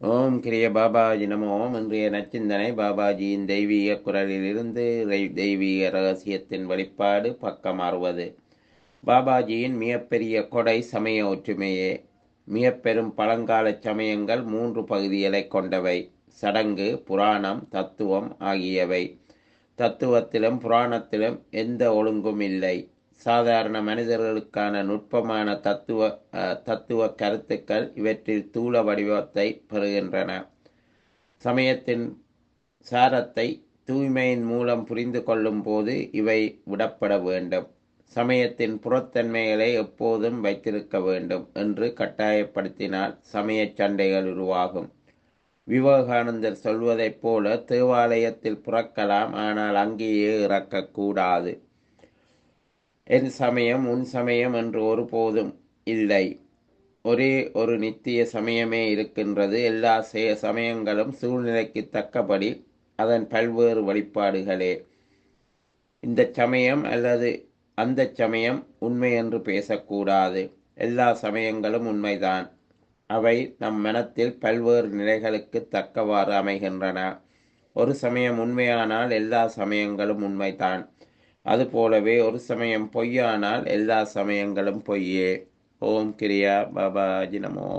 ஓம் கிரிய பாபாஜி நமோ ஓம் இன்றைய நச்சிந்தனை பாபாஜியின் தெய்வீக குரலிலிருந்து ரை- தெய்வீக ரகசியத்தின் வெளிப்பாடு பக்கம் அறுபது பாபாஜியின் மிகப்பெரிய கொடை சமய ஒற்றுமையே மிகப்பெரும் பழங்கால சமயங்கள் மூன்று பகுதிகளை கொண்டவை சடங்கு புராணம் தத்துவம் ஆகியவை தத்துவத்திலும் புராணத்திலும் எந்த ஒழுங்கும் இல்லை சாதாரண மனிதர்களுக்கான நுட்பமான தத்துவ அஹ், தத்துவ கருத்துக்கள் இவற்றில் தூள வடிவத்தை பெறுகின்றன சமயத்தின் சாரத்தை தூய்மையின் மூலம் புரிந்து கொள்ளும் போது இவை விடப்பட வேண்டும் சமயத்தின் புறத்தன்மைகளை எப்போதும் வைத்திருக்க வேண்டும் என்று கட்டாயப்படுத்தினால் சமயச் சண்டைகள் உருவாகும் விவேகானந்தர் சொல்வதைப் போல தேவாலயத்தில் புறக்கலாம் ஆனால் அங்கேயே இறக்கக்கூடாது என் சமயம் உன் சமயம் என்று ஒருபோதும் இல்லை ஒரே ஒரு நித்திய சமயமே இருக்கின்றது எல்லா சே- சமயங்களும் சூழ்நிலைக்கு தக்கபடி அதன் பல்வேறு வழிபாடுகளே இந்த சமயம் அல்லது அந்த சமயம் உண்மை என்று பேசக்கூடாது எல்லா சமயங்களும் உண்மைதான் அவை நம் மனத்தில் பல்வேறு நிலைகளுக்கு தக்கவாறு அமைகின்றன ஒரு சமயம் உண்மையானால் எல்லா சமயங்களும் உண்மைதான் அதுபோலவே ஒரு சமயம் பொய்யானால் எல்லா சமயங்களும் பொய்யே ஓம் கிரியா பாபாஜி நமோ